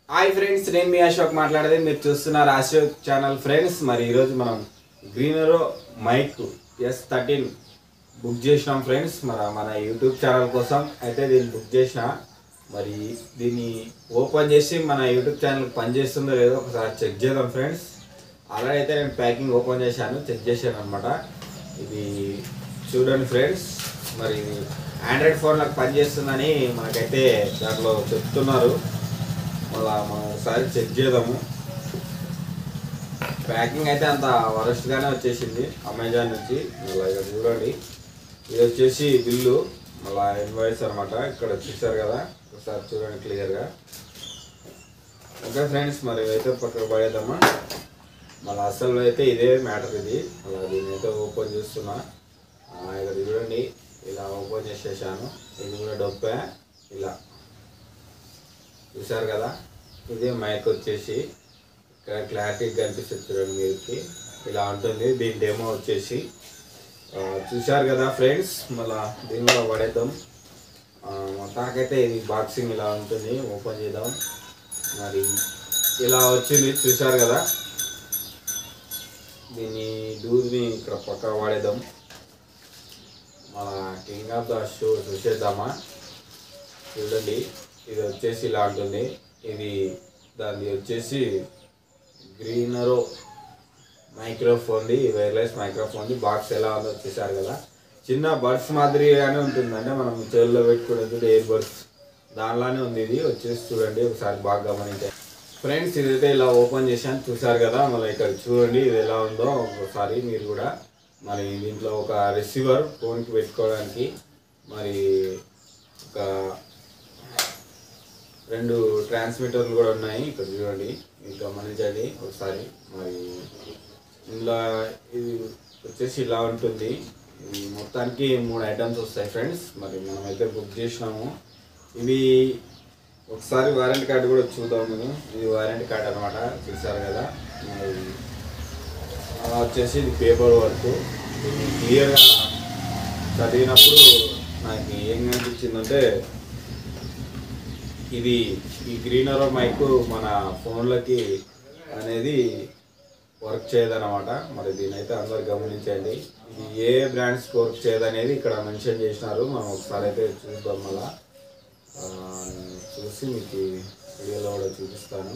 hi friends నేను మీ అశోక్ మాట్లాడేది మీరు చూస్తున్నారు అశోక్ ఛానల్ ఫ్రెండ్స్ మరి ఈరోజు మనం Greenro mic S thirteen book చేసినాం ఫ్రెండ్స్ మన మన యూట్యూబ్ ఛానల్ కోసం అయితే దీన్ని బుక్ చేసిన మరి దీన్ని ఓపెన్ చేసి మన యూట్యూబ్ ఛానల్ పనిచేస్తుందో లేదో ఒకసారి చెక్ చేద్దాం ఫ్రెండ్స్ అలా అయితే నేను ప్యాకింగ్ ఓపెన్ చేశాను చెక్ చేశాను అనమాట ఇది చూడండి ఫ్రెండ్స్ మరి ఇది ఆండ్రాయిడ్ ఫోన్లకు పనిచేస్తుందని మనకైతే దాంట్లో చెప్తున్నారు మళ్ళా మనం ఒకసారి చెక్ చేద్దాము ప్యాకింగ్ అయితే అంత వరస్ట్గానే వచ్చేసింది అమెజాన్ నుంచి మళ్ళీ ఇక్కడ చూడండి ఇది వచ్చేసి బిల్లు మళ్ళీ ఇన్వాయిస్ అనమాట ఇక్కడ చూసారు కదా ఒకసారి చూడండి క్లియర్గా ఓకే ఫ్రెండ్స్ మరి అయితే పక్కకు పడేద్దామా మళ్ళీ అసలు అయితే ఇదే మ్యాటర్ ఇది అలా దీన్ని అయితే ఓపెన్ చేస్తున్నా ఆ, ఇక్కడ చూడండి ఇలా ఓపెన్ చేసేసాను ఇది కూడా డొప్పే ఇలా చూసారు కదా ఇదే మైక్ వచ్చేసి ఇక్కడ క్లారిటీ కనిపిస్తుంది చూడండి మీరుకి ఇలా ఉంటుంది దీని డెమో వచ్చేసి ఆ, చూశారు కదా ఫ్రెండ్స్ మళ్ళా దీనిలో పడేద్దాం ఆ, మొత్తానికైతే ఇది బాక్సింగ్ ఇలా ఉంటుంది ఓపెన్ చేద్దాం మరి ఇలా వచ్చింది చూశారు కదా దీన్ని డూర్ని ఇక్కడ పక్క వాడేద్దాం మన కింగ్ ఆఫ్ ద షో చూసేద్దామా చూడండి ఇది వచ్చేసి ఇలా ఉంటుంది ఇది దాన్ని వచ్చేసి గ్రీనరో మైక్రోఫోన్ది వైర్లెస్ మైక్రోఫోన్ది బాక్స్ ఎలా ఉందో చూసారు కదా చిన్న బడ్స్ మాదిరిగానే ఉంటుంది అంటే మనం చెవుల్లో పెట్టుకునే ఎయిర్ బడ్స్ దానిలానే ఉంది ఇది వచ్చేసి చూడండి ఒకసారి బాగా గమనించండి ఫ్రెండ్స్ ఇదైతే ఇలా ఓపెన్ చేశాను చూసారు కదా మళ్ళీ ఇక్కడ చూడండి ఇది ఎలా ఉందో ఒకసారి మీరు కూడా మరి దీంట్లో ఒక రిసీవర్ ఫోన్కి పెట్టుకోవడానికి మరి ఒక రెండు ట్రాన్స్మిటర్లు కూడా ఉన్నాయి ఇక్కడ చూడండి ఇది గమనించండి ఒకసారి మరి ఇందులో ఇది వచ్చేసి ఇలా ఉంటుంది ఇది మొత్తానికి మూడు ఐటమ్స్ వస్తాయి ఫ్రెండ్స్ మరి మనమైతే బుక్ చేసినాము ఇవి ఒకసారి వారంటీ కార్డు కూడా చూద్దాం మేము ఇది వారంటీ కార్డు అనమాట చూసారు కదా మరి అలా వచ్చేసి ఇది పేపర్ వర్క్ దీన్ని క్లియర్గా చదివినప్పుడు నాకు ఏం కనిపించిందంటే ఇది ఈ గ్రీనర్ మైక్ మన ఫోన్లకి అనేది వర్క్ చేయదన్నమాట మరి దీని అయితే అందరు గమనించండి ఇది ఏ బ్రాండ్స్ వర్క్ చేయదనేది ఇక్కడ మెన్షన్ చేసినారు మనం ఒకసారి అయితే చూద్దాం మళ్ళా ఆ, చూసి మీకు వీడియోలో కూడా చూపిస్తాను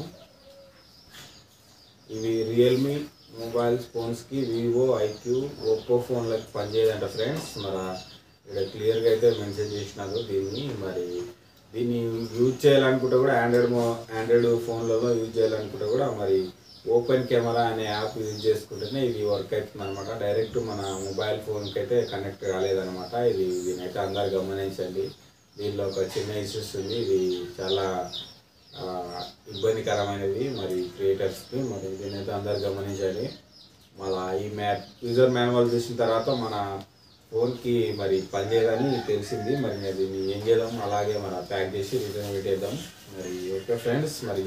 ఇవి రియల్మీ మొబైల్ ఫోన్స్కి వివో ఐక్యూ ఒప్పో ఫోన్లకి పనిచేయదంట ఫ్రెండ్స్ మరి ఇక్కడ క్లియర్గా అయితే మెన్షన్ చేసినారు దీన్ని మరి దీన్ని యూజ్ చేయాలనుకుంటే కూడా ఆండ్రాయిడ్ మో ఆండ్రాయిడ్ ఫోన్లలో యూజ్ చేయాలనుకుంటే కూడా మరి ఓపెన్ కెమెరా అనే యాప్ యూజ్ చేసుకుంటేనే ఇది వర్క్ అవుతుంది అనమాట డైరెక్ట్ మన మొబైల్ ఫోన్కి అయితే కనెక్ట్ కాలేదన్నమాట ఇది దీనైతే అందరు గమనించండి దీనిలో ఒక చిన్న ఇష్యూస్ ఉంది ఇది చాలా ఆ, ఇబ్బందికరమైనది మరి క్రియేటర్స్కి మరి దీనైతే అందరు గమనించాలి మళ్ళా ఈ మ్యాప్ యూజర్ మాన్యువల్ చూసిన తర్వాత మన ఫోన్కి మరి పనిచేయదని తెలిసింది మరి నేను దీన్ని ఏం చేద్దాం అలాగే మన ప్యాక్ చేసి రిటర్న్ పెట్టేద్దాం మరి ఓకే ఫ్రెండ్స్ మరి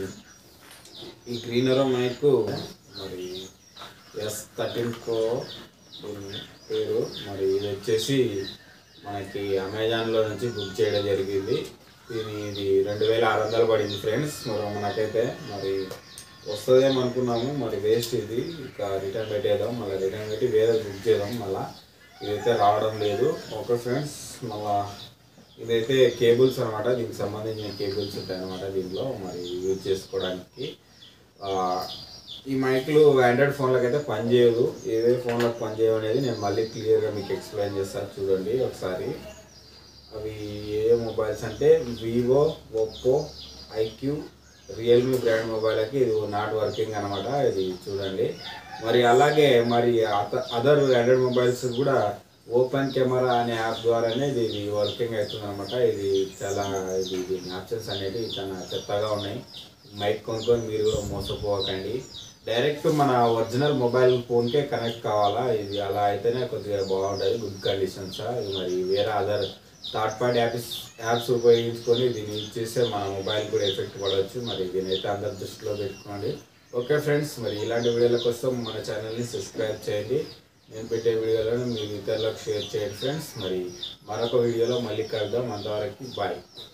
ఈ గ్రీనరో మైక్ మరి ఎస్ థర్టీన్ ప్రో దీని పేరు మరి ఇది వచ్చేసి మనకి అమెజాన్లో నుంచి బుక్ చేయడం జరిగింది దీని ఇది రెండు వేల ఆరు వందలు పడింది ఫ్రెండ్స్ మరి మనకైతే మరి వస్తుందేమో అనుకున్నాము మరి వేస్ట్ ఇది ఇక రిటర్న్ పెట్టేద్దాం మళ్ళీ రిటర్న్ పెట్టి వేరే బుక్ చేద్దాం మళ్ళీ ఇదైతే రావడం లేదు ఓకే ఫ్రెండ్స్ మళ్ళా ఇదైతే కేబుల్స్ అనమాట దీనికి సంబంధించిన కేబుల్స్ ఉంటాయి అనమాట దీంట్లో మరి యూజ్ చేసుకోవడానికి ఆ, ఈ మైక్లు ఆండ్రాయిడ్ ఫోన్లకు అయితే పనిచేయదు ఏవే ఫోన్లకు పనిచేయవు అనేది నేను మళ్ళీ క్లియర్గా మీకు ఎక్స్ప్లెయిన్ చేస్తాను చూడండి ఒకసారి అవి ఏ ఏ మొబైల్స్ అంటే Vivo Oppo iQOO Realme brand మొబైల్కి ఇది నాట్ వర్కింగ్ అనమాట ఇది చూడండి మరి అలాగే మరి అదర్ ఆండ్రాయిడ్ మొబైల్స్ కూడా ఓపెన్ కెమెరా అనే యాప్ ద్వారానే ఇది ఇది వర్కింగ్ అవుతుంది అనమాట ఇది చాలా ఇది దీని ఆప్షన్స్ అనేవి చాలా చెత్తగా ఉన్నాయి మైక్ కొనుక్కొని మీరు కూడా మోసపోకండి డైరెక్ట్ మన ఒరిజినల్ మొబైల్ ఫోన్కే కనెక్ట్ కావాలా ఇది అలా అయితేనే కొద్దిగా బాగుంటుంది గుడ్ కండిషన్స్ మరి వేరే other third party apps apps ఉపయోగించుకొని దీన్ని యూజ్ చేస్తే మన మొబైల్ కూడా ఎఫెక్ట్ పడవచ్చు మరి దీని అయితే అందరి దృష్టిలో పెట్టుకోండి ఓకే ఫ్రెండ్స్ మరి ఇలాంటి వీడియోల కోసం మన ఛానల్ని సబ్స్క్రైబ్ చేయండి నేను పెట్టే వీడియోలను మీరు ఇతరులకు షేర్ చేయండి ఫ్రెండ్స్ మరి మరొక వీడియోలో మళ్ళీ కలుద్దాం అంతవరకు బాయ్